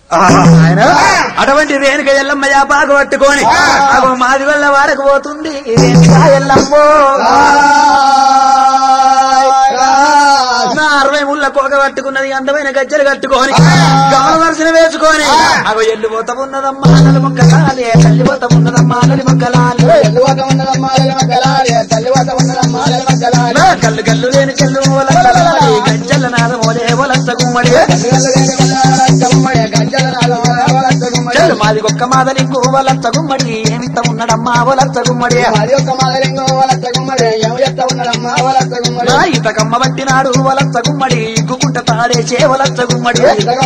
ఆయన అటువంటి రేణుక ఎల్లమ్మ యాపాకు పట్టుకొని అగో మాది వల్ల వాడకు పోతుంది రేణుక ఎల్లమ్మో నా అరవై ముళ్ళ కోక పట్టుకున్నది అందమైన గజ్జలు కట్టుకొని గమన దర్శనం వేసుకొని అగో ఎల్లిపోత ఉన్నదమ్మా నలు మొక్కలాలి తల్లిపోత ఉన్నదమ్మా నలి మొక్కలాలి నా కళ్ళు కళ్ళు లేని చెల్లు ఓలక్కలాలి గజ్జల నాదమోలే ఓలచ్చ గుమ్మడి చెల్లు మాది ఒక్క మాదలింగు ఓలచ్చ గుమ్మడి ఏమిత ఉన్నడమ్మా ఓలచ్చ గుమ్మడి నా ఇతకమ్మ పట్టినాడు వలచ్చ గుమ్మడి ఇగ్గుకుంట తాడేసే వలచ్చ గుమ్మడి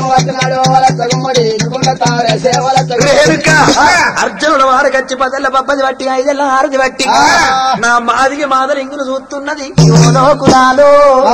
రేణుక అర్జునుడు వాడకచ్చి పదెల్ల పబ్బది బట్టి ఐదెల్ల ఆరది బట్టి నా మాదిగి మాదలింగును చూస్తున్నది యోలో కులాలో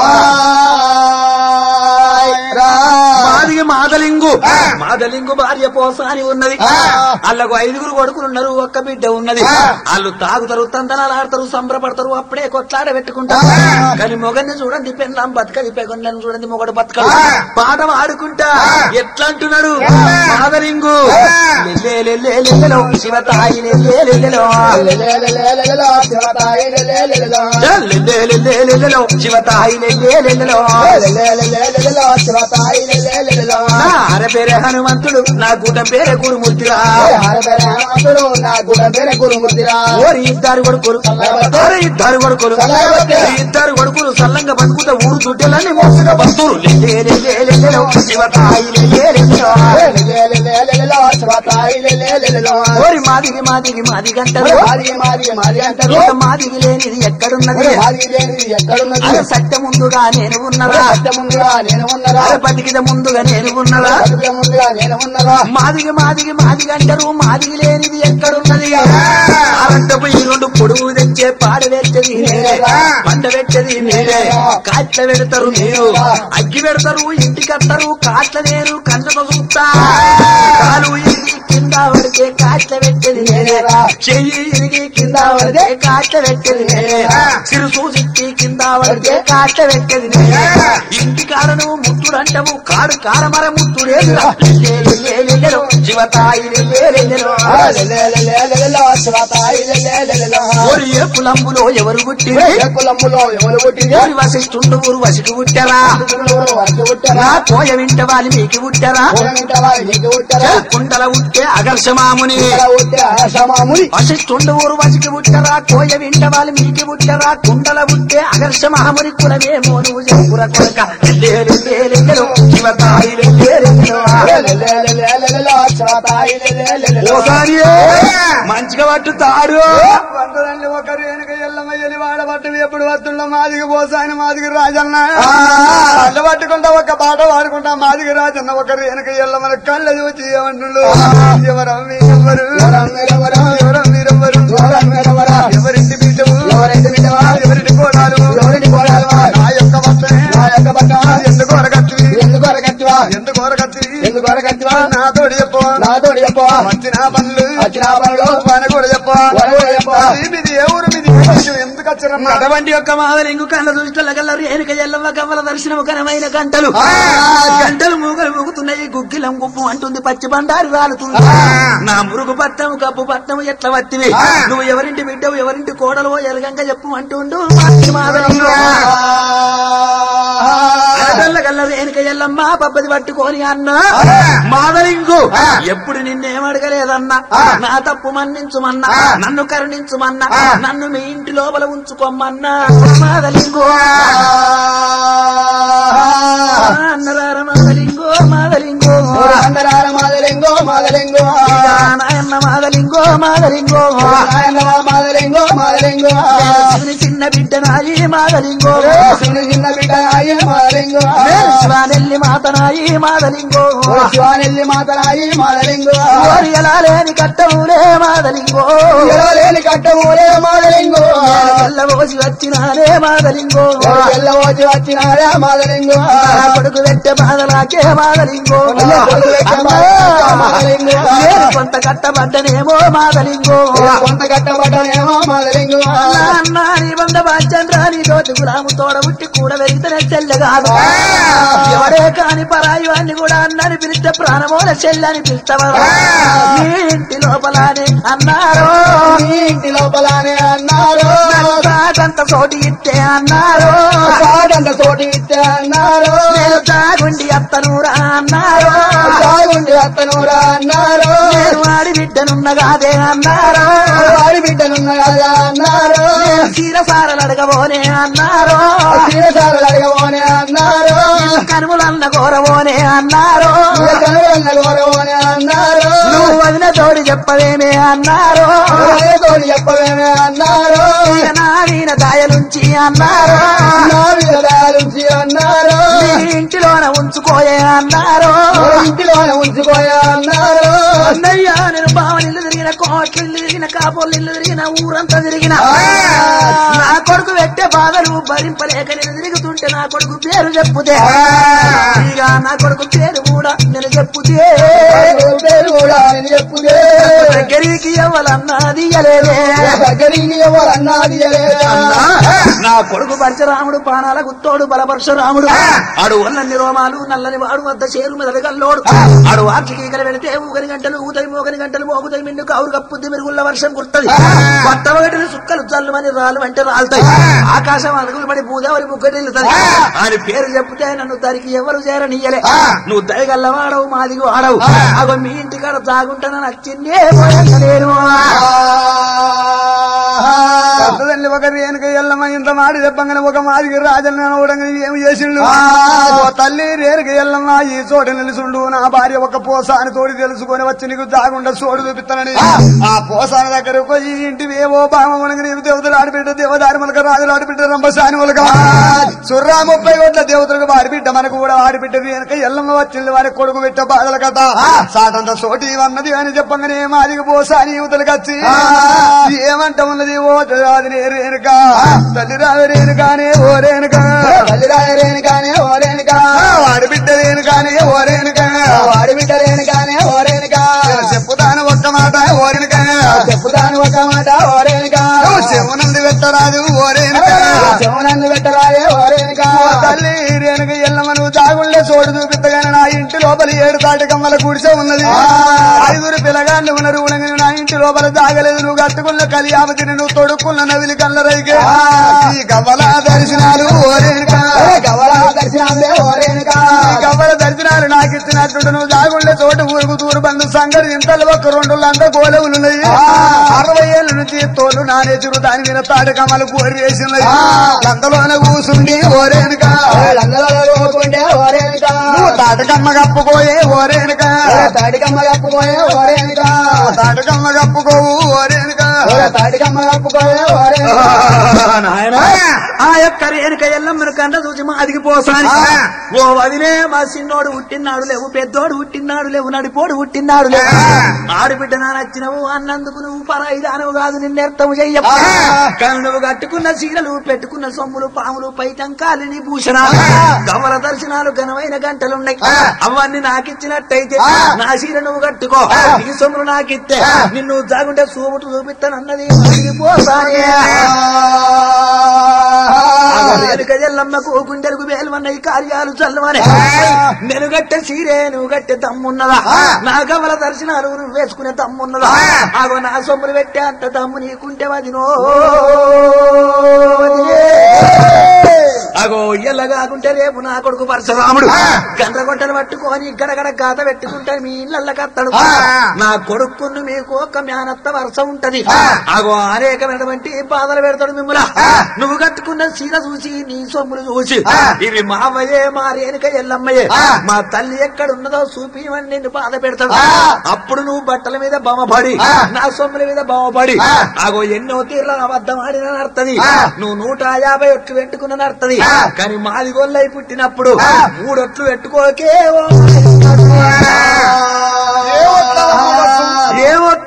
మాదిగి మాదలింగు మాదలింగు భార్య పోసాని ఉన్నది వాళ్ళకు ఐదుగురు కొడుకులు ఉన్నారు ఒక్క బిడ్డ ఉన్నది వాళ్ళు తాగుతారు తందనాలు ఆడతారు సంబరపడతారు అప్పుడే కొట్లాడ పెట్టుకుంటారు కానీ మొగన్ని చూడండి పెన్నాం బతకది పెగొండని చూడండి మొగడు బతకడు పాట పాడుకుంటా ఎట్లా అంటున్నాడు మాదలింగు లెల్లే లెల్లే లెల్లెలో శివతాయి లెల్లే లెల్లెలో లెల్లే లెల్లే లెల్లెలో శివతాయి లెల్లే లెల్లెలో నా అర పేరే హనుమంతుడు నా కూట పేరే గురుమూర్తిరా ఓరి ఇద్దరు కొడుకులు అరే ఇద్దరు కొడుకులు ఈ ఇద్దరు కొడుకులు సల్లంగా బతుకుతా ఊరు చుట్టెలన్నీ మోసగా బతురు లెల్లే లెల్లే లెల్లెలో శివతాయి లెల్లే లెల్లెలో ఓరి మాదిగి మాదిగి మాది గంటలు ఇంత మాదిగి లేనిది ఎక్కడున్నది అరే సత్య ముందుగా నేను ఉన్నదా అరే బతికిద ముందుగా నేను ఉన్నదా మాదిగి మాదిగి మాదిగి అంటారు మాదిగి లేనిది ఎక్కడున్నది అరంటపు ఈ రెండు పొడుగు తెచ్చే పాడ పెట్టేది మీరే పంట పెట్టేది మీరే కాట్ల పెడతారు మీరు అగ్గి పెడతారు ఇంటికి వస్తారు కాట్ల నేను కంచతో చూస్తా కాలు ఇరిగి కింద పడితే కాట్ల పెట్టేది మీరే చెయ్యి ఇరిగి కింద పడితే కాట్ల పెట్టేది మీరే సిరుసు సిక్కి కింద పడితే కాట్ల పెట్టేది మీరే ఇంటి కాడను ముట్టుడు అంటవు కాడు కారమర ముట్టుడేదిరా శివతాయి లెల్లెలో ఓరి ఏ కులంబులో ఎవరు పుట్టింది కులములో ఎవరు పుట్టింది ఓరి వసిష్ఠుండు ఊరు వసికి పుట్టారా నా కోయ వింట వాలి మీకు పుట్టారా కుండల ఉట్టే అగర్షమాముని సమాముని వసిష్ఠుండు ఊరు వసికి పుట్టారా కోయ వింట వాలి మీకు పుట్టారా కుండల ఉట్టే అగర్షమాముని కులమేమో నువ్వు చెప్పుర కొడక లెల్లే లెల్లే లెల్లెలో శివతాయి లెల్లే లెల్లెలో ఓసారి మంచిగా పట్టుతాడు వందరండి ఒకరు వెనుక ఎల్లమ్మ ఎలి వాడబట్టు ఎప్పుడు వస్తుండ మాదిగి పోసాని మాదిగి రాజన్న అడ్డ పట్టుకుంటా ఒక పాట పాడుకుంటా మాదిగి రాజన్న ఒకరు వెనుక ఎల్లమ్మని కళ్ళ చూచి ఏమంటుండు ఎవరం మీరెవ్వరు ఎవరం మీరెవ్వరు ఎవరింటి బిడ్డవు ఎవరింటి కోడాలు నా యొక్క భర్త ఎందుకు అరగత్తివి ఎందుకు అరగత్తివి నాతోడి చెప్పు నాతోడి చెప్పు వచ్చిన పనులు వచ్చిన పనులు పని కూడా చెప్పు పని కూడా చెప్పు. అది మీది ఏ ఊరు మీది ఎందుకు వచ్చిరమ్మా అటువంటి యొక్క మాదలింగు కళ్ళ దృష్టిల కల్లా రేణుక ఎల్లమ్మ కవ్వల దర్శనము కనమైన గంటలు గంటలు మూగలు మూగుతున్నాయి గుగ్గిలం గుప్పు అంటుంది పచ్చి బండారు రాలుతుంది నా మురుగు పట్టము కప్పు పట్టము ఎట్లా వత్తివి నువ్వు ఎవరింటి బిడ్డవు ఎవరింటి కోడలు ఎరగంగా చెప్పు అంటుండు మాది మాదలింగు ఆడపిల్ల కల్ల రేణుక ఎల్లమ్మ పబ్బది పట్టుకొని అన్న మాదలింగు ఎప్పుడు నిన్నేం అడగలేదన్నా నా తప్పు మన్నించుమన్నా నన్ను కరుణించుమన్నా నన్ను మీ ఇంటి లోపల ఉంచుకోమన్నా మాదలింగు అన్నదార మాదలింగు మాదలింగు అందరాల మాదలింగో మాదలింగో నాయన్న మాదలింగో మాదలింగో నాయన మాదలింగో మాదలింగో చిన్న చిన్న బిడ్డ నాయి మాదలింగో చిన్న చిన్న బిడ్డ నాయ మాదలింగో శివానెల్లి మాతనాయి మాదలింగో శివానెల్లి మాతనాయి మాదలింగో ఓరి ఎలా లేని కట్టవులే మాదలింగో లేని కట్టమూలే మాదలింగో తెల్లబోసి వచ్చినారే మాదలింగో వెళ్ళవచ్చి వచ్చినారా మాదలింగో నా కొడుకు పెట్టే బాధలాకే మాదలింగో కొడుకు పెట్టే బాధలాకే మాదలింగో. నేను కొంత కట్టబడ్డనేమో మాదలింగో కొంత కట్టబడ్డనేమో మొదలింగు నాన్న నీ వంద బాచండ్రా నీ తోటి గులాము తోడ ఉట్టి కూడా వెళ్తేనే చెల్లె కాదు ఎవడే కాని పరాయి వాడిని కూడా అన్నని పిలిస్తే ప్రాణమోల చెల్లని పిలుస్తావా నీ ఇంటి లోపలానే అన్నారు నీ ఇంటి లోపలనే అన్నారు తాగంత చోటి ఇస్తే అన్నారు కాదంత తోటి ఇస్తే అన్నారు నేను తాగుండి అత్తనూరా అన్నారు సాగుండి అత్తనూరా అన్నారు నేను వాడి బిడ్డనున్నగాదే అన్నారు వాడి బిడ్డనున్న కదా అన్నారు నేను చీరసారలు అడగబోనే అన్నారు శ్రీరసాలు అడగబోనే అన్నారు కనుమలన్న కోరబోనే అన్నారు కనుగొన్న గౌరవనే అన్నారు నువ్వు వదిన తోడి చెప్పవేమే అన్నారు తోడి చెప్పవేమే అన్నారు ఇక నా వీణ దాయలుంచి అన్నారు నా విరదాలుంచి అన్నారు నీ ఇంటిలోన ఉంచుకోయే అన్నారు ఇంటిలోనే ఉంచుకోయా అన్నారు అన్నయ్య నేను బావనిల్లు తిరిగిన కోట్లు ఇల్లు తిరిగిన కాపోళ్ళు ఇల్లు తిరిగిన ఊరంతా తిరిగిన నా కొడుకు పెట్టే బాధలు భరింపలేక నేను తిరుగుతుంటే నా కొడుకు పేరు చెప్పుతే ఇక నా కొడుకు పేరు కూడా నేను చెప్పుతే పేరు కూడా నేను చెప్పుదే దగ్గరికి ఎవరన్నది ఇయ్యలేదే దగ్గరికి ఎవరన్నది నా కొడుకు పరశురాముడు పానాల గుత్తోడు బలపరశురాముడు ఆడు ఒళ్ళన్ని రోమాలు నల్లని వాడు వద్ద చేరు మెదడు గల్లోడు ఆడు వార్షికీకలు వెళితే ఊగని గంటలు ఊతాయి మోగని గంటలు మోగుతాయి మిండు కౌరు కప్పుద్ది మెరుగుళ్ళ వర్షం కుర్తది కొత్త ఒకటిని సుక్కలు చల్లుమని రాళ్ళు అంటే రాలుతాయి ఆకాశం అడుగులు పడి పూజావరి ముగ్గటిల్లుతుంది ఆయన పేరు చెప్తే నన్ను దానికి ఎవరు చేరనియ్యలే నువ్వు దయగల్లవాడవు మాదిగి వాడవు అగో మీ ఇంటికాడ తాగుంటానని నచ్చిందే నేను పెద్దదండి ఒక రేణుక ఎల్లమ్మ ఇంత మాట చెప్పంగానే ఒక మాదికి రాజన్న అవడంగా ఏమి చేసిండు ఆ. ఓ తల్లి రేణుక ఎల్లమ్మ ఈ చోట నిలుసుండు నా భార్య ఒక పోసాని తోడి తెలుసుకొని వచ్చి నీకు దాగుండా చోటు చూపిస్తానని ఆ పోసాన దగ్గరకు పోయి ఇంటి ఏవో బామ ఉనగ నీకు దేవతలు ఆడిబిడ్డ దేవదారి మొలక రాజులు ఆడిబిడ్డ రంభసాని మొలక సుర్రా ముప్పై కోట్ల దేవతలకు ఆడిబిడ్డ మనకు కూడా ఆడిబిడ్డ రేణుక ఎల్లమ్మ వచ్చింది వారి కొడుకు పెట్ట బాధల కథ సాటంత సోటి అన్నది అని చెప్పంగానే మాదికి పోసాని యువతలకు వచ్చి ఏమంట ఉన్నది ఓ రాదు రేణుక తల్లి రాదు రేణుకానే ఓ రేణుక తల్లిరాయరేని కానీ ఓరేనికా వాడి బిడ్డ రేణుకానే ఓ రేణుక వాడి బిడ్డ రేని కానీ ఓరేనికా చెప్పుతాను ఒక్క మాట ఓ రేణుక చెప్పుతాను ఒక మాట ఓరేనికా చెవునంది పెట్టరాదు ఓ రేణుక చెవునందు పెట్టరాయే ఓరేనికా ఓ తల్లి రేణుక ఎల్లమ్మ నువ్వు దాగుండే చోటు చూపిద్దగానే నా ఇంటి లోపల ఏడు తాటి కమ్మల గుడిసె ఉన్నది ఐదుగురు పిల్లగాళ్ళు ఉన్నారు ఉనగని నా ఇంటి లోపల దాగలేదు నువ్వు కట్టుకున్న కలియాపతిని నువ్వు తొడుక్కున్న నవిలి కళ్ళరైకే ఈ గవ్వల దర్శనాలు ఓ రేణుక గవరా దర్శనాలే ఓరేనికా ఈ గవ్వల దర్శనాలు నాకు ఇచ్చినట్టు నువ్వు దాగుండే చోటు ఊరుకు తూరు బంధు సంగతి ఇంతలో ఒక రెండు లంక గోలవులు ఉన్నాయి అరవై ఏళ్ళ నుంచి తోలు నానేచురు దాని మీద తాటి కమ్మలు కోరి వేసినాయి లంకలోన కూసుండి ఓరేనుక వాళ్ళందరూ కోరుకుంటే ఓరేనికా నువ్వు తాటకమ్మ కప్పుకోయే ఓరేనుక తాటికమ్మ కప్పుకోయే ఓరేనికా తాటకమ్మ కప్పుకోవు ఓరేనుక తాటికమ్మ కప్పుకోయే ఓరేనికా నాయనా ఆ యొక్క రేణుక ఎల్లమ్మను కంట చూసి మా అదిగి పోసాని ఓ వదిలే మా చిన్నోడు పుట్టినాడు లేవు పెద్దోడు పుట్టినాడు లేవు నడిపోడు పుట్టినాడు లేవు ఆడబిడ్డ నా నచ్చినవు అన్నందుకు నువ్వు పరాయి దానవు కాదు నిన్నెర్థము చెయ్య కానీ నువ్వు కట్టుకున్న చీరలు పెట్టుకున్న సొమ్ములు పాములు పైటంకాలు నీ భూషణ గమల దర్శనాలు ఘనమైన గంటలున్నాయి అవన్నీ నాకిచ్చినట్టయితే నా చీర నువ్వు కట్టుకో నీ సొమ్ములు నాకిస్తే నిన్ను జాగుంటే చూపుటు చూపిస్తానన్నది అడిగి పోసానే వెనుక ఎల్లమ్మకు గుండెలకు వేలువన్న ఈ కార్యాలు చల్లమని మెనుగట్టె సీరే నువ్వు గట్టె దమ్మున్నదా నా గమల దర్శనాలు నువ్వు వేసుకునే దమ్మున్నదా ఆగో నా సొమ్ములు పెట్టే అంత దమ్ము నీకుంటే వదినో వదినే. అగో ఇయ్యల్ల కాకుంటే రేపు నా కొడుకు పరశురాముడు గంట గొట్టలు పట్టుకొని గడగడ గాత పెట్టుకుంటే మీ ఇళ్ళ కత్తడు నా కొడుకును మీకు ఒక మేనత్త వరుస ఉంటది అగో అనేకమైనటువంటి బాధలు పెడతాడు మిమ్మల నువ్వు కట్టుకున్న చీర చూసి నీ సొమ్ములు చూసి ఇవి మావయ్యే మా రేణుక ఎల్లమ్మయ్యే మా తల్లి ఎక్కడున్నదో చూపిమని నిన్ను బాధ పెడతాడు అప్పుడు నువ్వు బట్టల మీద బొమ్మపడి నా సొమ్ముల మీద బొమ్మపడి అగో ఎన్నో తీర్ల అబద్ధం ఆడిన నడుతుంది నువ్వు నూట యాభై ఒట్లు పెట్టుకున్న నడుతుంది కానీ మాది గొల్లై పుట్టినప్పుడు మూడొట్లు పెట్టుకోకే ఓ ఏ ఒక్క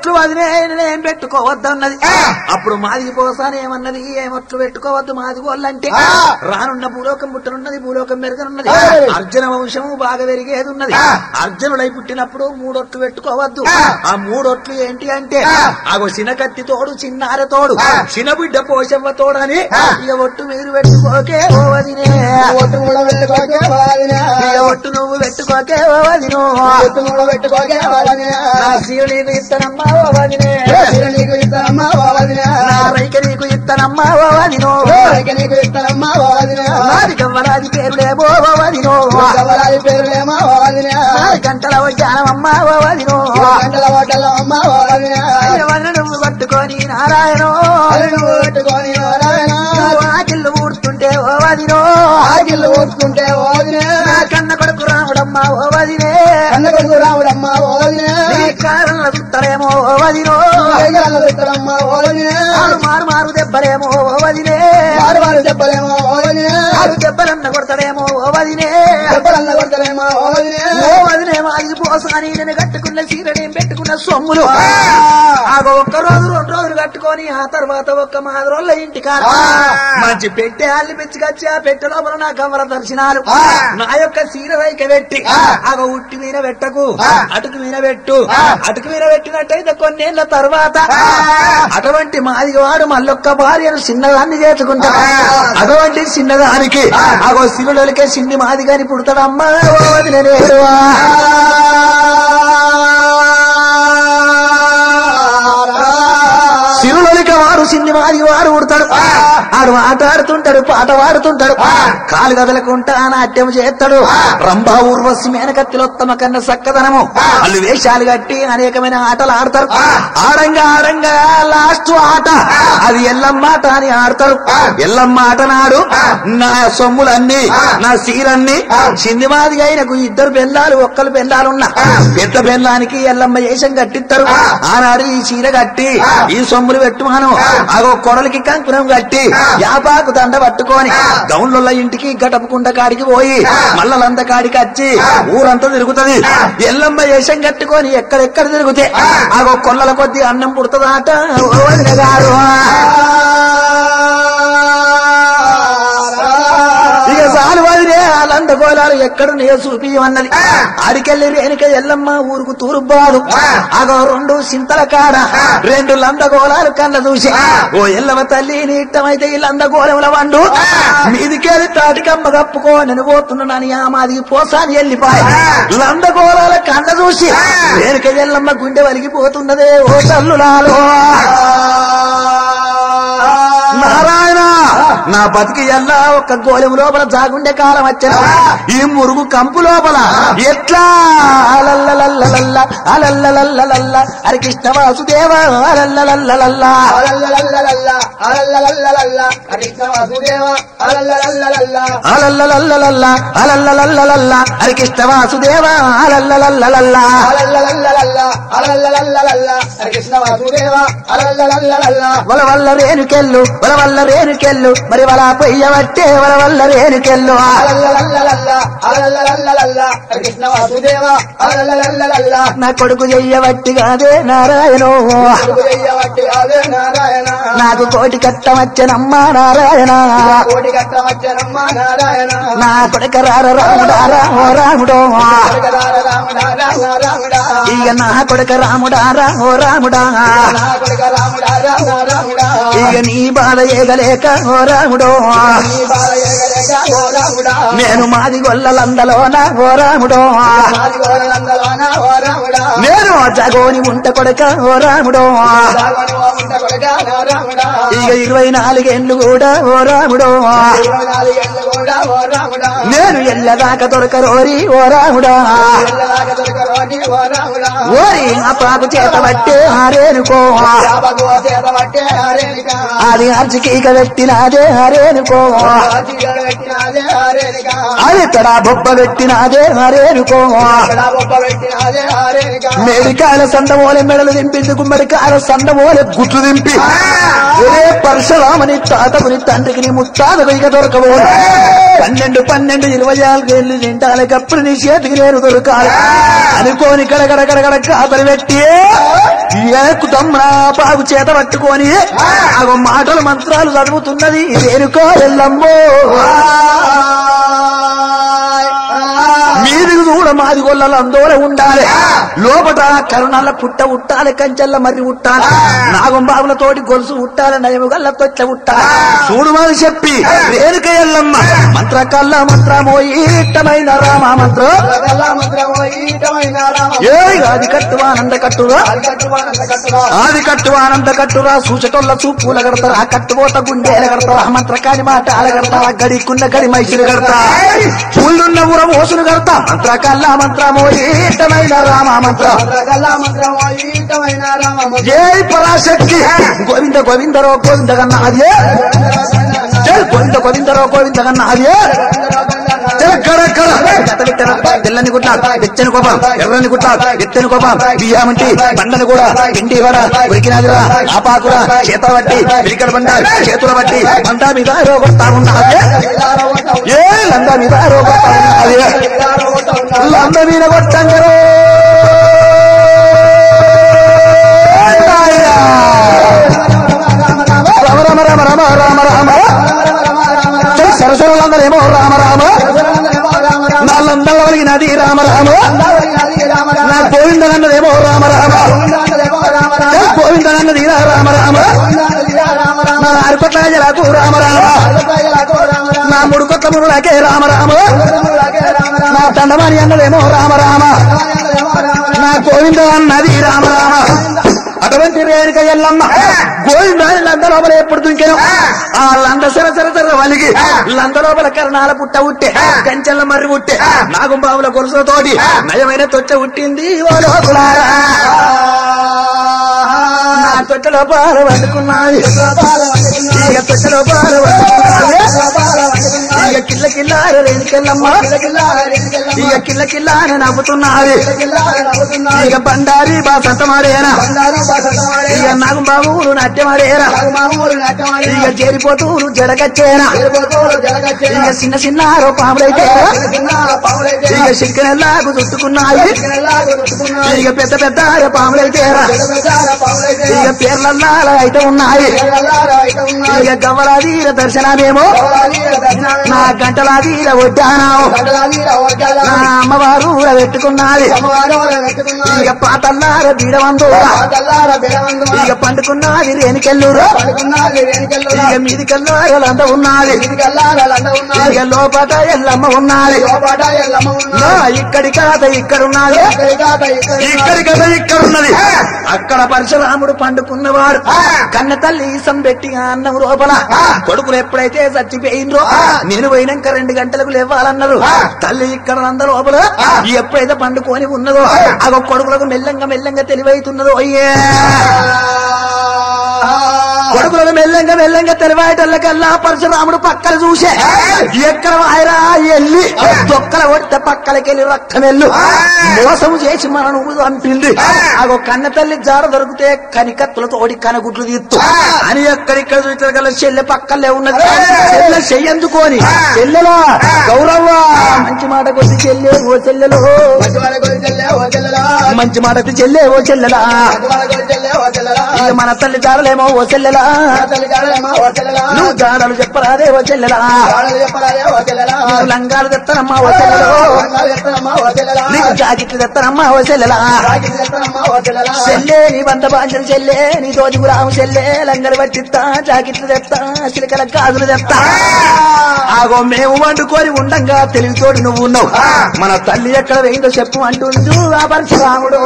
ఒట్లు వదిలే నేనేం పెట్టుకోవద్దన్నది అప్పుడు మాదిగి పోసాను ఏమన్నది ఏం ఒట్లు పెట్టుకోవద్దు మాదిగి వాళ్ళంటే రానున్న భూలోకం పుట్టనున్నది భూలోకం పెరగనున్నది అర్జున వంశము బాగా పెరిగేది ఉన్నది అర్జునుడై పుట్టినప్పుడు మూడొట్లు పెట్టుకోవద్దు ఆ మూడొట్లు ఏంటి అంటే అగో చినకత్తి తోడు చిన్నార తోడు చిన్న బిడ్డ పోషవ్వ తోడని ఇక ఒట్టు మీరు పెట్టుకోకే ఓ వదినే ఒట్టు కూడా పెట్టుకోకే వాదినా. ఇక ఒట్టు నువ్వు పెట్టుకోకే ఓ వదినో ఒట్టు కూడా పెట్టుకోకే వాదినా. నా శివుడు నీకు ఇస్తానమ్మా ఓ వదినే శివుడు నీకు ఇస్తానమ్మా వాదినా. నా రైక నీకు ఇస్తానమ్మా ఓ వదినో రైక నీకు ఇస్తానమ్మా వాదినా. నాది గవ్వరాది పేరులేమో ఓ వదినో గవరాలి పేరులేమా వాదినా. నాది గంటల వడ్డానమ్మా ఓ వదినో గంటల వడ్డల అమ్మా వాదినా. అయ్య వదిన నువ్వు పట్టుకొని నారాయణో అది నువ్వు పెట్టుకొని వారాయనా. నువ్వు ఆకిళ్ళు ఊడుతుంటే ఓ వదినో ఆకిళ్ళు ఊరుకుంటే వాదినా. నా కన్న కొడుకు రాముడమ్మా ఓ వదినే కన్న కొడుకు రాముడమ్మా వాదినా. నీ కారణంలో చుట్టలేమో ఓ వదినో వేగరాల పెట్టడమ్మా వాదినా. మారు మారు మారు దెబ్బలేమో ఓ వదినే వారు వారు చెప్పలేమో వాదినా. మారు దెబ్బలన్న కొడతాడేమో ఓ వదినే చెప్పలన్న కొడతలేమో వాదినా. ఓ వదినే మాది పోసాని నేను కట్టుకున్న చీర నేను పెట్టుకున్న సొమ్ములు ఆగో ఒక్క రోజు రెండు రోజులు కట్టుకొని ఆ తర్వాత ఒక్క మాది రోజుల ఇంటికాడ మంచి పెట్టే అల్లి పిచ్చికొచ్చి ఆ పెట్టె లోపల నా కమల దర్శనాలు నా యొక్క చీర రైక పెట్టి ఆగో ఉట్టి మీద పెట్టకు అటుకు మీద పెట్టు అటుకు మీద పెట్టినట్టయితే కొన్నేళ్ల తర్వాత అటువంటి మాది వాడు మళ్ళొక్క భార్యను చిన్నదాన్ని చేసుకుంటా అటువంటి చిన్నదానికి ఆగో శివులకే చిన్ని మాది గాని పుడతాడమ్మా ఓ వదిలేరువా శివులలిక వారు చిన్ని మాది వారు ఉడతాడు ఆడు ఆటాడుతుంటాడు పాట పాడుతుంటాడు కాలు కదలకుంటా నాట్యం చేస్తాడు రంభా ఊర్వశి మేనకత్తిలోత్తమ కన్న సక్కదనము వాళ్ళు వేషాలు కట్టి అనేకమైన ఆటలు ఆడతారు ఆడంగా ఆడంగా లాస్ట్ ఆట అది ఎల్లమ్మ ఆట అని ఆడతారు ఎల్లమ్మ ఆట నాడు నా సొమ్ములన్నీ నా సీరన్ని చిన్ని మాది అయినకు ఇద్దరు బెల్లాలు ఒక్కరు బెల్లాలున్నా పెద్ద బెల్లానికి ఎల్లమ్మ వేషం కట్టిస్తారు ఆనాడు ఈ చీర కట్టి ఈ సొమ్ములు పెట్టుమాను అగో కొడలికి కంకుణం కట్టి యాపాకు దండ పట్టుకొని గౌన్ల ఇంటికి గటపకుండ కాడికి పోయి మల్లలంత కాడికి వచ్చి ఊరంతా తిరుగుతది ఎల్లమ్మ వేషం కట్టుకొని ఎక్కడెక్కడ తిరుగుతే అగో కొల్లల కొద్ది అన్నం పుడుతుందాట ఓ వదిన గారు ఇక చాలు వదిలే వాళ్ళంత గోళాలు ఎక్కడున్నాయో చూపియమన్నది ఆడికెళ్ళి రేణుక ఎల్లమ్మ ఊరుకు తూరుబాదు అగో రెండు సింతల కాడ రెండు లంద గోళాలు కళ్ళ చూసి ఓ ఎల్లమ్మ తల్లి నీ ఇట్టమైతే ఈ లంద గోళముల వండు మీదికెళ్ళి తాటికమ్మ కప్పుకో నేను పోతున్నానని ఆ మాదికి పోసాని వెళ్ళిపోయి లంద గోళాల కళ్ళ చూసి రేణుక ఎల్లమ్మ గుండె వలిగిపోతున్నదే ఓ తల్లులాలో నారాయణ నా బతికి ఎల్లా ఒక్క గోలెం లోపల జాగుండే కాలం వచ్చిన ఈ మురుగు కంపు లోపల ఎట్లా అలల్లలల్లలల్ల అలల్లలల్లలల్ల హరి కృష్ణ వాసుదేవ అలల్లలల్లలల్ల అలల్లలల్లలల్ల, అలల్లలల్లలల్ల, కృష్ణ వాసుదేవ, అలల్లలల్లలల్ల, అలల్లలల్లలల్ల అలల్లలల్లలల్ల హరి కృష్ణ వాసుదేవ అలల్లలల్లలల్ల అలల్లలల్లలల్ల, అలల్లలల్లలల్ల, కృష్ణ వాసుదేవ, అలల్లలల్లలల్ల. వల వల్ల రేణుకెళ్ళు వల వల్ల రేణుకెళ్ళు మరి వల పొయ్యవట్టే వల వల్ల రేణుకెళ్ళు అలల్లలల్లలల్ల, అలల్లలల్లలల్ల, కృష్ణ వాసుదేవ, అలల్లలల్లలల్ల. నా కొడుకు చెయ్యవట్టి కాదే నారాయణో కొడుకు చెయ్యవట్టి అదే నారాయణ నాకు కోటి కట్టమచ్చనమ్మా నారాయణ కోటి కట్టమచ్చనమ్మ నారాయణ నా కొడుక రార రాముడారా ఓ రాముడో కొడుకరార రాముడా రామ రాముడా ఇక నా కొడుక రాముడారా ఓ రాముడా నా కొడుక రాముడా రామ రాముడా ఇక నీ బాధ ఏగలేక ఓ రాముడో నీ బాల ఎగలేక ఓ రాముడా నేను మాది గొల్లలందలోన ఓ రాముడో మాది గోరలందలోన ఓ రాముడా నేను జగోని ఉంట కొడుక ఓ రాముడో రావణు ఓ ఉంట కొడుక నా రాముడా ఇక ఇరవై నాలుగేండ్లు కూడా ఓ రాముడో ఇరవై నాలుగేళ్ళు కూడా ఓ రాముడా నేను ఎల్లదాకా దొరకరోరి ఓ రాముడా ఎల్లలాగా దొరకరోని ఓ రాముడా ఓరి ఆ పాకు చేత బట్టే హరేనుకో యాభగు ఓ చేత పట్టే హరేనిక అది అర్చికీక పెట్టినాదే హరేనుకో చీకటి పెట్టినదే హరేనిక అది తడా బొబ్బ పెట్టినాదే హరేనుకో ఇక్కడ బొబ్బ పెట్టినదే హరేనిక మేడికాయల సండమోలే మెడలు దింపింది గుమ్మడికాయల సండమోలే గుట్టు దింపి ఒరే పరశురామని తాతకుని తండ్రికి నీ ముత్తాతకు ఇక దొరకబోదు పన్నెండు పన్నెండు ఇరవై నాలుగు ఏళ్ళు నింటాలకప్పుడు నీ చేతికి నేను దొరకాలి అనుకోని కడగడ కడగడ కాపరి పెట్టి ఏకుతమ్మా బాగు చేత పట్టుకొని ఆగో మాటలు మంత్రాలు చదువుతున్నది వేరుకో ఎల్లమ్మో మీదికి చూడ మాది గొల్లలు అందోళ ఉండాలి లోపట కరుణాల పుట్ట ఉట్టాలి కంచెల్ల మర్రి ఉట్టాలి నాగం బాబుల తోటి గొలుసు ఉట్టాలి నయము గల్ల తొచ్చ ఉట్టాలి చూడు మాది చెప్పి రేణుక ఎల్లమ్మ మంత్ర కల్ల మంత్రమోయి ఇట్టమైన రామ మంత్రం ఏ ఆది కట్టువా ఆనంద కట్టురా ఆది కట్టువా ఆనంద కట్టురా సూచకొల్ల చూపుల కడతారా కట్టుబోత గుండెల కడతారా మంత్ర కాని మాట అలగడతారా గడికున్న గడి మైసులు కడతా పూలున్న ఉరం ఓసులు కడతా మంత్ర కల్ల మంత్రమోయి ఇట్టమైన రామ మంత్రం జై పరాశక్తి గోవింద గోవిందరో గోవింద కన్నా అదే జై గోవింద గోవిందరో గోవింద కన్నా అదే జై గడ గడ. జత పెట్టెన, తెల్లని గుట్ల తెచ్చని కోపం ఎర్రని గుట్ల ఎత్తని కోపం బియ్యమంటి బండను కూడా పిండి కూడా ఉరికినాదిరా ఆపాకురా చేత బట్టి పిరికడ బండ చేతుల బట్టి బండ మీద రోగొడతా ఉన్నది ఏ లంద మీద రోగొడతా ఉన్నది లంద మీద కొట్టంగరో రామ రామ రామ రామ రామ రామ సరసరులందరేమో రామ రామ నా లందల వలిగినది రామ రామ నా గోవిందనన్నదేమో రామ రామ గోవిందనన్నది రామ రామ నా అరుకొట్ల జలకు రామ రామ నా మూడు కొట్ల మురులకే రామ రామ నా దండమని అన్నదేమో రామ రామ నా గోవింద అన్నది రామ రామ అటువంటి రేణుక ఎల్లమ్మ గోవింద అని లంద లోపల ఎప్పుడు దుంకెను ఆ లంద సర సర సర వలిగి లంద లోపల కరణాల పుట్ట ఉట్టే కంచెల మర్రి ఉట్టే నాగుంబావుల గొలుసులతోటి నయమైన తొట్ట ఉట్టింది ఓ లోకులారా నా తొట్టలో పాలు పట్టుకున్నది ఇక తొట్టలో పాలు పట్టుకున్నది ఇక కిల్ల కిల్లార రేణుకెళ్ళమ్మ ఇక కిల్ల కిల్లార నవ్వుతున్నది ఇక బండారి బాసంత మారేనా ఇక నాగుంబాబు నాట్యమారేనా ఇక చేరిపోతూరు జడకచ్చేనా ఇక చిన్న చిన్న పాములైతే ఇక చిక్కనెల్లాగు చుట్టుకున్నాయి ఇక పెద్ద పెద్ద పాములైతేరా ఇక పేర్లల్లా అయితే ఉన్నాయి ఇక గవ్వలాదీర దర్శనమేమో నా గంటలాదీర వడ్డానావు నా అమ్మవారు ఊర పెట్టుకున్నది ఇక పాతల్లార బీడవందు ఇక పండుకున్నది రేణుకెళ్ళూరు ఇక మీది కల్లారంతా ఉన్నది ఇక లోపట ఎల్లమ్మ ఉన్నది నా ఇక్కడి కథ ఇక్కడ ఉన్నది ఇక్కడి కథ ఇక్కడ ఉన్నది అక్కడ పరశురాముడు పండుకున్నవాడు కన్న తల్లి ఈసం పెట్టి అన్నం లోపల కొడుకులు ఎప్పుడైతే చచ్చిపోయిండ్రో నేను పోయినాక రెండు గంటలకు లేవాలన్నారు తల్లి ఇక్కడ అంద లోపల ఎప్పుడైతే పండుకొని ఉన్నదో అగో కొడుకులకు మెల్లంగా మెల్లంగా తెలివైతున్నదో అయ్యే కొడుకులను మెల్లంగా మెల్లంగా తెలివాయటల్లకల్లా పరశురాముడు పక్కన చూసే ఎక్కడ వాయరా ఎల్లి దొక్కల కొట్టే పక్కలకెళ్ళి రక్తమెల్లు మోసము చేసి మన నువ్వు అంపింది ఆగో కన్న తల్లి జాడ దొరికితే కనికత్తులతోడి కనగుడ్లు తీత్తు అని ఎక్కడిక్కడ చూసిన కల్లా చెల్లె పక్కలే ఉన్నది చెల్లె చెయ్యందుకోని చెల్లెలా గౌరవ్వ మంచి మాట కొద్ది చెల్లె ఓ చెల్లెలో మంచి మాట కొద్ది చెల్లె ఓ చెల్లెలా ఇక మన తల్లి జాడలేమో ఓ చెల్లెలా నువ్వు జాడలు చెప్పరాదే ఓ చెల్లెలా నువ్వు లంగాలు తెత్తనమ్మా ఓ చెల్లెలో నీకు జాకెట్లు తెత్తనమ్మా ఓ చెల్లెలా చెల్లే నీ బంద బాంజలు చెల్లే నీ దోజుకు రాము చెల్లే లంగలు పట్టిస్తా జాకెట్లు తెస్తా చిలకల గాజులు తెస్తా ఆగో మేము వండుకొని ఉండంగా తెలివితోడు నువ్వు ఉన్నావు మన తల్లి ఎక్కడ వేయిందో చెప్పు అంటుండు ఆ పరశురాముడు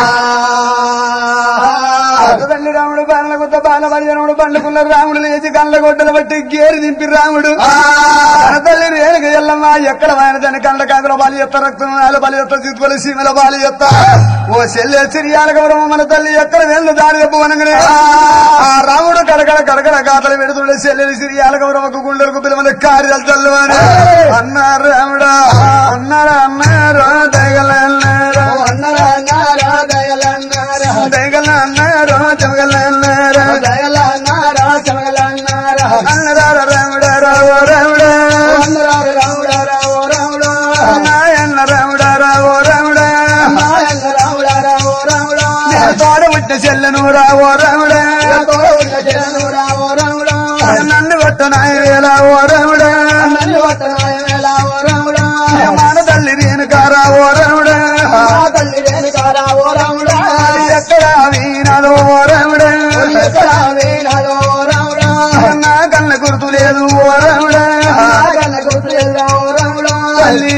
తల్లి రాముడు బాల కొత్త బాల పరిజనముడు పండుకున్న రాముడు లేచి కళ్ళ గొడ్డలు బట్టి గేరి దింపి రాముడు తన తల్లి రేణుక ఎల్లమ్మ ఎక్కడ ఆయన తన కళ్ళ కాకుల బాలి ఎత్త రక్తం నాలు బలి ఎత్త చిత్తుల సీమల బాలి ఎత్త ఓ చెల్లె సిరియాల గౌరవం మన తల్లి ఎక్కడ వేళ్ళు దారి చెప్పవనగానే ఆ రాముడు కడకడ కడకడ కాతలు పెడుతుండే చెల్లెలు సిరియాల గౌరవకు గుండెలకు పిలవని కార్యాలు చల్లు అని అన్నారు రాముడా అన్నారా అన్నారా దయగలన్నారా దయగలన్నారా చెమగలన్నారా అన్నారా రాముడా రావ రాముడా చెల్లెనురా ఓ రాముడా తోడ ఉన్న చెరను రావో రాముడా నన్ను కొట్టనాయ వేళ ఓ రాముడా నన్ను వట్టనాయ వేళ ఓ రాముడా మన తల్లి రేణుకారా ఓ రాముడా మా తల్లి రేణుకా రావో రాముడా ఎక్కడ వీణాలో ఓ రాముడా ఎక్కడ వేణాలో రాముడా నా కళ్ళ గుర్తు లేదు ఓ రాముడా కన్న గుర్తులేదా ఓ రాముడా తల్లి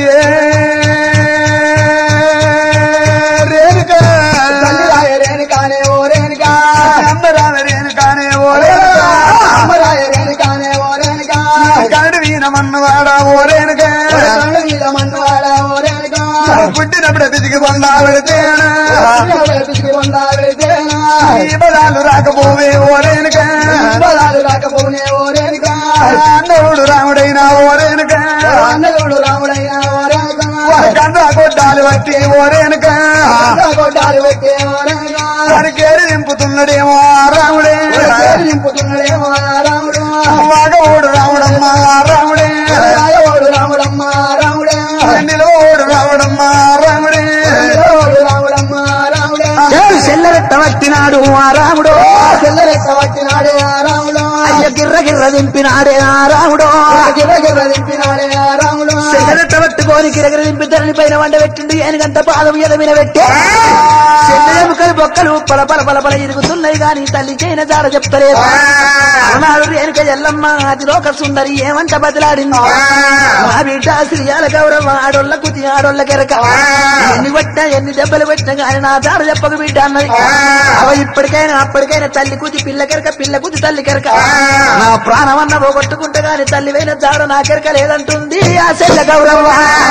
రేణుకా తల్లి రాయ రేణుకానే ఓ రేణుకా అమ్మరామ రేణుకానే ఓ రేణుకా అమ్మరాయ రేణుకానే ఓ రేణుకా కరడు వీణమన్నవాడా ఓ రేణుకా కళ్ళు మీద మన్నవాడ ఓ రేణుకా పుట్టినప్పుడు పితికి పొందా పెడితేనా పిసికి ఉందా వెళితేనా ఈ బలాలు రాకపోవే ఓ రేణుకా బలాలు రాకపోనే ఓ రేణుకా అన్నవుడు రాముడైనా ఓ రేణుకా అన్నగుడు రాముడైనా ఓ రేణుకా కంద కొట్టాలు బట్టి ఓ రేణుకా కొట్టాలు పెట్టే ఓ రేణుకా వాడికేరి దింపుతున్నాడేమో ఆ రాముడే నింపుతున్నాడేమో రాముడు మగవుడు రాముడమ్మ ఆ రాముడే రాయవాడు రాముడమ్మ రాముడే నిలవోడు రాముడమ్మ ఆ రాముడే రాయవాడు రాముడమ్మ రాముడే సెల్లరెట్ట పట్టినాడు ఆ రాముడు చెల్లరెక్క పట్టినాడే ఆ రాముడు అయ్య గిర్ర గిర్ర దింపినాడే ఆ రాముడు గిర్ర గిర్ర దింపినాడే ఆ రాముడు సెల్లరెట్ట పట్టుకొని గిరగిర దింపి ధరణి పైన వండ పెట్టిండు ఏనుగంత పాదం ఎద మీద పెట్టి ఎముకలు బొక్కలు పల పల పల పల ఇరుగుతున్నాయి గాని తల్లి చేయన జాడ చెప్తలేదు అన్నాడు రేణుక ఎల్లమ్మ అది లోక సుందరి ఏమంట బదిలాడింది మా బిడ్డ శ్రీయాల గౌరవ ఆడోళ్ళ కుతి ఆడోళ్ళ కెరక ఎన్ని పట్టినా ఎన్ని దెబ్బలు పెట్టినా గాని నా జాడ చెప్పక బిడ్డ అన్నది అవ ఇప్పటికైనా అప్పటికైనా తల్లి కుతి పిల్ల కెరక పిల్ల కుతి తల్లి కెరక నా ప్రాణమన్న పోగొట్టుకుంటే గాని తల్లి పోయిన జాడ నా కెరక లేదంటుంది ఆ చెల్ల గౌరవ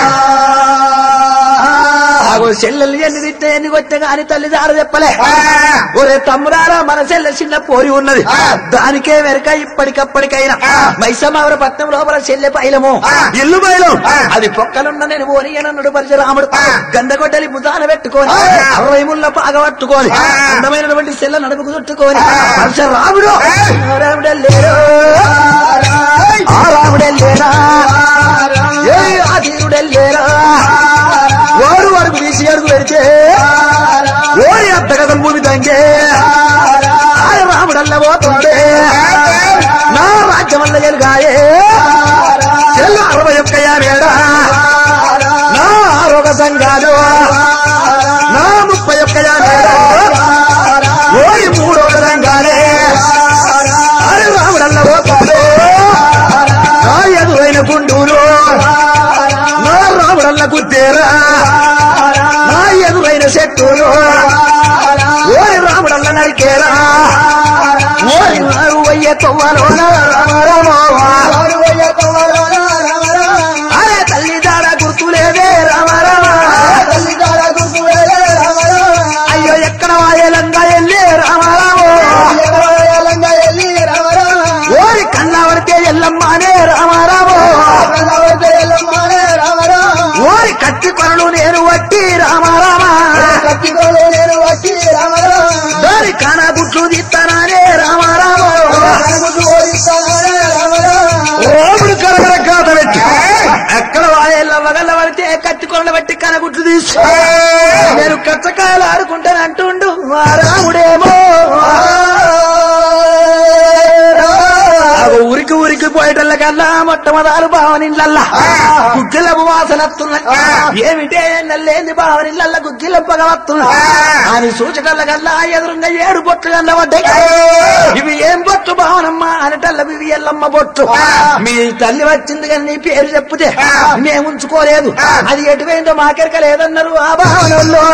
ఆగో చెల్లెలు ఎన్ని తిట్టే ఎన్ని కొట్టే గాని తల్లి జాడ చెప్పలే ఒరే తమ్ముడారా మన చెల్లె చిన్న పోరి ఉన్నది దానికే వెనక ఇప్పటికప్పటికైనా మైసమావర పట్నం లోపల చెల్లె పైలము ఇల్లు బయలం అది పొక్కలున్న నేను పోని అన్నాడు పరశురాముడు గండగొడ్డలి భుజాన పెట్టుకొని అరవై ముళ్ళ పాగ పట్టుకొని అందమైనటువంటి చెల్ల నడుపుకు చుట్టుకొని పరశురాముడు ఆ రాముడే లేరు ఆ రాముడే లేరా ఏ ఆ దేవుడే లేరా ఓరు వరకు తీసి అడుగు పెడితే ఓరి అత్తగదం భూమి తంగే ఆయన రాముడల్ల పోతుండే నా రాజ్యం వల్ల ఎలుగాయే చెల్లు అరవై ఒక్క యాభేడా నా ఆరోగ్య సంఘాలు నా ముప్పై ఒక్క యాభేడా ఓరి మూడో సంఘాలే అరే రాముడల్ల పోతాడు నా ఎదురైన గుండూరు నా రాముడల్ల గుద్దేరా నా ఎదురైన చెట్టులు ఓరి రాముడల్ల నరికేరా ఓరి నారు అయ్యే తొవ్వలోన రామరామోవా అరే తల్లి దాడ గుర్తులేదే రామరామ అయ్యో ఎక్కడ వాయేలంగా వెళ్ళి రామరామో ఓరి కన్నా పడితే ఎల్లమ్మానే రామారామో ఓరి కత్తి కొనలు నేను వట్టి రామారామా దాని కానా గుట్లు తీస్తానానే రామారామో ఓముడు కరగర కాత పెట్టి ఎక్కడ వాయేళ్ళ వగల్ల పడితే కత్తి కొనలు బట్టి కనగుట్లు తీసు నేను కచ్చకాయలు ఆడుకుంటాను అంటుండు ఆ రాముడేమో అగో ఉరికి ఉరికి పోయేటల్ల కల్లా మొట్టమొదలు భావనిళ్ళల్లా గుగ్గిలపు వాసన వస్తున్నాయి ఏమిటే నల్లేంది భావనిళ్ళల్లా గుగ్గిల పొగ వస్తున్నాయి అని సూచటల్ల కల్లా ఎదురుగా ఏడు బొట్లు కన్నబడ్డాయి ఇవి ఏం బొట్టు భావనమ్మ అనటల్ల ఇవి ఎల్లమ్మ బొట్టు మీ తల్లి వచ్చింది కానీ నీ పేరు చెప్పుతే మేము ఉంచుకోలేదు అది ఎటువైందో మాకెరక లేదన్నారు ఆ భావనల్లో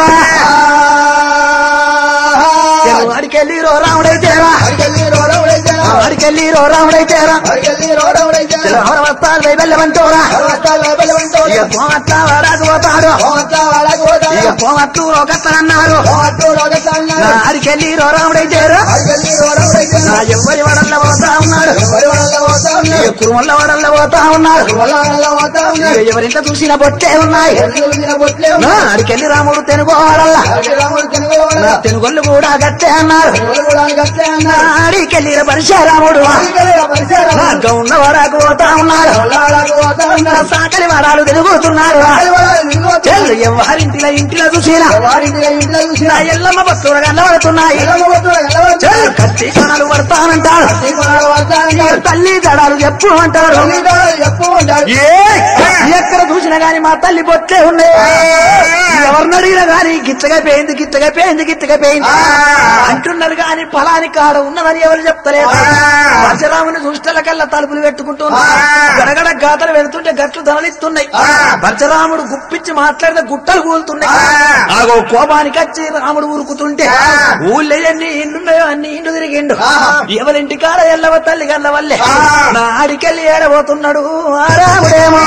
అడికెళ్ళి రో రాముడైతేరా అడికెళ్ళి రో రాముడైతేరా వస్తాడు వెళ్ళమంటోరా ఇక పోమట్ల వాడాకు పోతాడు ఇక పోమట్లు ఒకత్తనన్నారు నా అడికెళ్ళి రో రాముడైతేరా నా ఎవరి వడల్ల పోతా ఉన్నాడు ఇక కురుమల్ల వడల్ల పోతా ఉన్నాడు ఇక ఎవరింట చూసిన బొట్టే ఉన్నాయి నా అడికెళ్ళి రాముడు తెనుగో వాడల్లా నా తెనుగొల్లు కూడా గట్టే అన్నారు నా అడికెళ్ళి పరిచ రాముడు ఆదికలయ పరిసర నా గౌన్న వరకు పోతా ఉన్నాడు వల్లాలకు పోతా నా ఉన్నారు సాకలి వరాలు తిరుగుతున్నాడు చెల్లు ఎవరింటిలో ఇంటిలో చూసినా వారికి ఇంట్లో చూసిన నా ఎల్లమ్మ భక్తులు కనబడుతున్నాయి చెల్లు కత్తి కణాలు పడతానంటాడు తల్లి దడాలు చెప్పు అంటారు ఎక్కువ ఉంటాడు ఏ ఎక్కడ చూసినా గాని మా తల్లి బొట్లే ఉన్నాయి ఎవరిని అడిగినా గాని గిచ్చగా పోయింది గిచ్చగా పోయింది గిచ్చగా పోయింది అంటున్నారు గాని ఫలాని కాడ ఉన్నదని ఎవరు చెప్తలేదు పరశురాముని చూస్తల కల్లా తలుపులు పెట్టుకుంటున్నారు గడగడ గాతలు వెళ్తుంటే గట్లు తనలిస్తున్నాయి పరశురాముడు గుప్పించి మాట్లాడితే గుట్టలు కూలుతున్నాయి ఆగో కోపానికి వచ్చి రాముడు ఉరుకుతుంటే ఊళ్ళో ఎన్ని ఇండున్నాయో అన్ని ఇండు తిరిగిండు ఎవరింటి కాడ ఎల్లవ తల్లి గల్ల వల్లే నా ఆడికెళ్ళి ఏడబోతున్నాడు ఆ రాముడేమో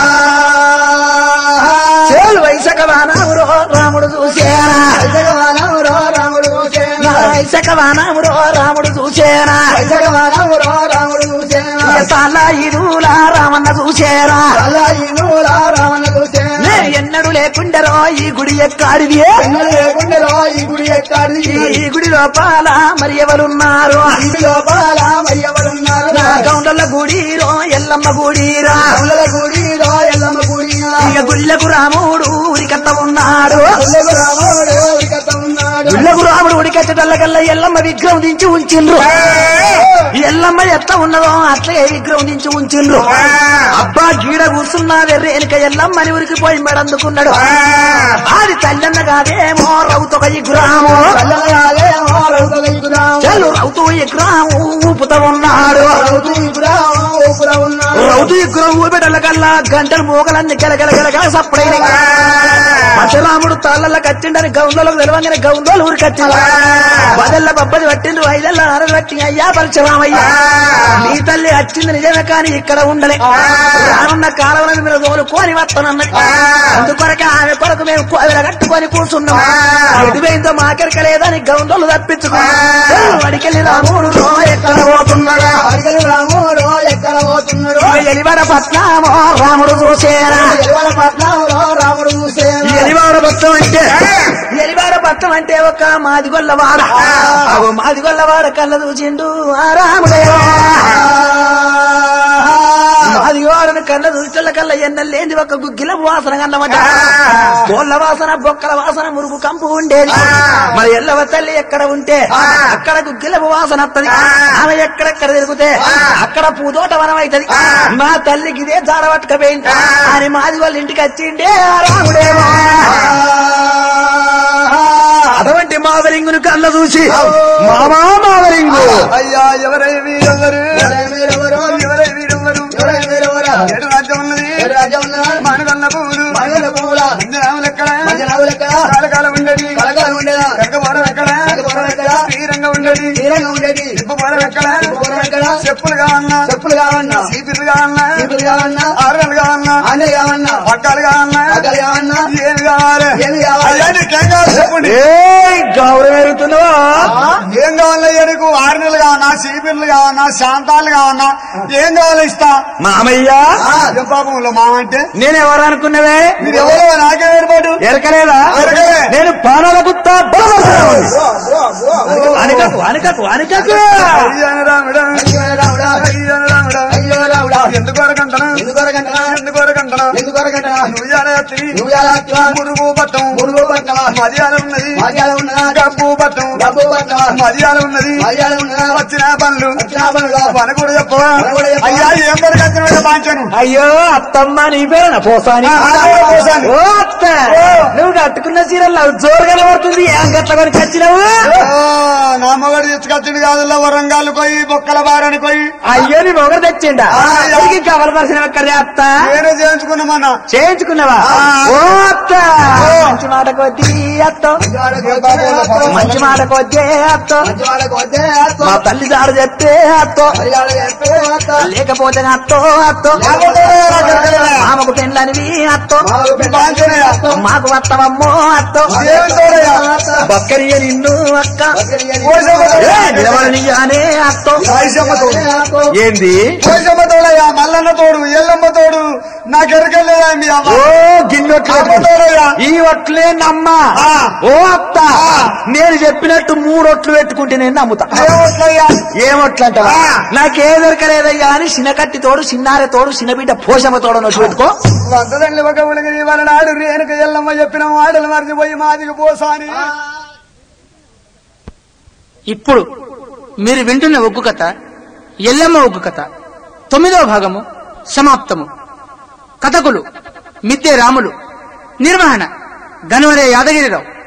చేలు వైసక వానామురో రాముడు చూసేనా రాముడు నా వైసక వానామురో రాముడు చూసేనా రాముడు సాల ఇరులా రామన్న చూసేరా రావణ చూసేనా నేను ఎన్నడు లేకుండరో ఈ గుడి ఎక్కాడిది లేకుండా ఈ గుడి ఎక్కాడి ఈ గుడి లోపల మరి ఎవరున్నారు ఈ లోపల మరి ఎవరున్నారు నా గౌండల గుడిరో ఎల్లమ్మ గుడిరా రాముల గుడి రా ఎల్లమ్మ గుడి ఇక గుళ్ళకు రాముడు ఉరికత్త ఉన్నాడు రాముడు రాముడు ఇకత ఉన్నాడు గుళ్ళకు రాముడు ఉడికట్టటల్లకల్లా ఎల్లమ్మ విగ్రహం దించి ఉంచిండ్రు ఎల్లమ్మ ఎట్లా ఉన్నదో అట్లే విగ్రహం దించి ఉంచిండ్రు అబ్బా గీడ కూర్చున్నా వెర్రి వెనుక ఎల్లమ్మని ఉరికిపోయి మెడందుకున్నాడు అది తల్లన్న కాదేమో రౌతొక విగ్రహము కళ్ళగాలే రౌతుల ఇగురాం చల్లు రౌతు విగ్రహం ఊపుతా ఉన్నాడు రౌతు ఇగురాం ఊపుర ఉన్నాడు రౌతు విగ్రహం ఊపెటల్లకల్లా గంటలు మోగలన్నీ గెలగెల గెలగల సప్పుడైన పరశురాముడు తాళ్ళ కచ్చిండని గౌండలకు తెలవంగానే గౌండోలు ఊరికి వచ్చిండు పదెల్ల బబ్బది పట్టిండు ఐదెల్ల అరలు పట్టి అయ్యా పరశురామయ్యా నీ తల్లి వచ్చింది నిజమే కానీ ఇక్కడ ఉండలే రానున్న కాలం మీరు తోలుకొని వస్తానన్నది అందుకొరకే ఆమె కొరకు మేము కోవిల కట్టుకొని కూర్చున్నాం ఎటువైందో మాకెరక లేదని గౌండోలు తప్పించుకున్నాం అడికెళ్ళి రాముడు రో ఎక్కడ పోతున్నాడా అడిగలు రాముడు ఎక్కడ పోతున్నాడు ఎలివడ పట్నామో రాముడు చూసేరా ఎలువల పట్నంలో రాముడు చూసేనా ఎలివాడ పట్నం అంటే ఎలివాడ పట్నం అంటే ఒక మాదిగొల్లవాడ అవు మాదిగొల్లవాడ కళ్ళ చూసిండు ఆ రాముడే మాదిగవాడని కళ్ళ చూసిన కళ్ళ ఎన్నెల్లేంది ఒక గుగ్గిల వాసన కన్నమాట కోళ్ళ వాసన బొక్కల వాసన మురుగు కంపు ఉండేది మరి ఎల్లవ తల్లి ఎక్కడ ఉంటే అక్కడ గుగ్గిల వాసన వత్తది ఆమె ఎక్కడెక్కడ తిరిగితే అక్కడ పూదోట వనం అవుతుంది మా తల్లికి ఇదే జార పట్టుకపోయింది అని మాది వాళ్ళ ఇంటికి వచ్చిండే ఆ రాముడేమో అటువంటి మావరింగును కళ్ళ చూసి మామా మావరింగు అయ్యా ఎవరై వీరెవరు ఎవరెవరు? ఎవరై వీరెవరు ఎవరెవరు? వీరెవరు? ఏడు రాజ్యం ఉన్నది ఏడు రాజ్యం ఉన్నదా? మానగొల్ల పూలు మగల పువ్వుల మందిరాములు ఎక్కడ మంజనావులు ఎక్కడ? కాలకాలం ఉండేది కలకాలం ఉండేదా? కనకపురం ఎక్కడ కనకపురం ఎక్కడ? శ్రీరంగం ఉండేది తీరంగా ఉండేది తిప్పపురం ఎక్కడ తిప్పపురం ఎక్కడ? చెప్పులు కావన్నా చెప్పులు కావన్నా చీపిర్లు కావన్నా చీపులు కావన్నా ఆరుగలు కావన్నా ఆనే కావన్నా పట్టాలు కావన్నా పక్కలు కావన్నా ఏమి కావాలి ఏమి కావాలి? అయ్యా నీకేం కావాలి చెప్పండి గౌరవం ఎరుగుతున్నావా ఏం కావాలయ్యా నీకు ఆరు నెలలు కావన్నా చీపిర్లు కావన్నా శాంతాలు కావన్నా ఏం కావాలి ఇస్తా మామయ్య ఏం పాపంలో మామ అంటే నేను ఎవరు అనుకున్నవే మీరు ఎవరో నాకే ఏర్పాటు ఎరకలేదా ఎరకలే. నేను పానాల గుత్త అనకకు అనకకు అనకకు అయ్యాన రాముడా అయ్యో రాముడా అయ్యాన రాముడా అయ్యో రాముడా ఎందుకు వరకంటనా ఎందుకు వరకంటనా? ఎందుకు వరకంటనా ఎందుకు వరకంటనా? నువ్వు జాగ్రత్త నువ్వు ఎలా వచ్చావా? మురుగు పట్టం మురుగు పట్నమా? మర్యాద ఉన్నది మర్యాద ఉన్నదా? గబ్బు పట్టం డబ్బు పట్నమా? మర్యాద ఉన్నది మర్యాద ఉన్నదా? వచ్చిన పనులు వచ్చిన పనులు. మన కూడా చెప్పవా మన కూడా చెప్పవా? అయ్యా ఏం వరకు బాంచాను అయ్యో అత్తమ్మ నీ పేరు పోసాని ఆ, నా పేరు పోసాని. ఓ అత్త నువ్వు కట్టుకున్న చీరలు జోరు కనబడుతుంది ఏం గట్ల కొని కచ్చినావు నా మగడు తెచ్చుకొచ్చిండు కాదు వరంగాలు పోయి బొక్కల బారని పోయి అయ్యో నీ మొగరు తెచ్చిండా ఆ, అయ్యో. నీకు కవల పరిశ్రమ ఎక్కడే అత్త నేనే చేయించుకున్నామన్నా చేయించుకున్నావా ఆ. ఓ అత్త మంచి మాట కొద్ది అత్త మంచి మాట కొద్దే అత్త మంచివాళ్ళకు వద్దే అత్తో. మా తల్లి దాడు చెప్తే అత్తో మర్యాద చెప్పే అత్తో. లేకపోతే అత్తో అత్తో లేకపోతే అత్తో. మామకు పెళ్ళనివి అత్తో మాకు పెద్ద బాంచనయ్య. అత్తో. మాకు వత్తవమ్మో అత్తో దేవుని తోడయ్యా. అత్తో. బక్కరియ నిన్ను అక్క బకరియని పోషమ్మ తోడు. ఏ, నిలబడనియ్యానే అత్తో సాయిశమ్మ తోడు అత్తో. ఏంది పోషమ్మ తోడయ్యా మల్లన్న తోడు ఎల్లమ్మ తోడు నాకు ఎరకలేదా మీ అమ్మ ఓ గిన్నొట్లు అమ్మతోడయ్యా. ఈ ఒట్లే నమ్మా ఆ. ఓ అత్త నేను చెప్పినట్టు మూడు ఒట్లు పెట్టుకుంటే నేను నమ్ముతా ఏమొట్లయ్యా ఏమొట్లు అంటావా ఆ. నాకే దొరకలేదయ్యా అని చిన్నకట్టి తోడు చిన్నారె తోడు చిన్నబిడ్డ పోషమ్మ తోడు నొట్టు పెట్టుకో వందదండ్రి ఒక ఉలగిరి వాళ్ళ నాడు రేణుక ఎల్లమ్మ చెప్పిన మాటలు మర్చిపోయి మాదికి పోసాని ఇప్పుడు మీరు వింటున్న ఒగ్గు కథ ఎల్లమ్మ ఒగ్గు కథ తొమ్మిదవ భాగము సమాప్తము కథకులు మిద్దె రాములు నిర్వహణ గనవరే యాదగిరిరావు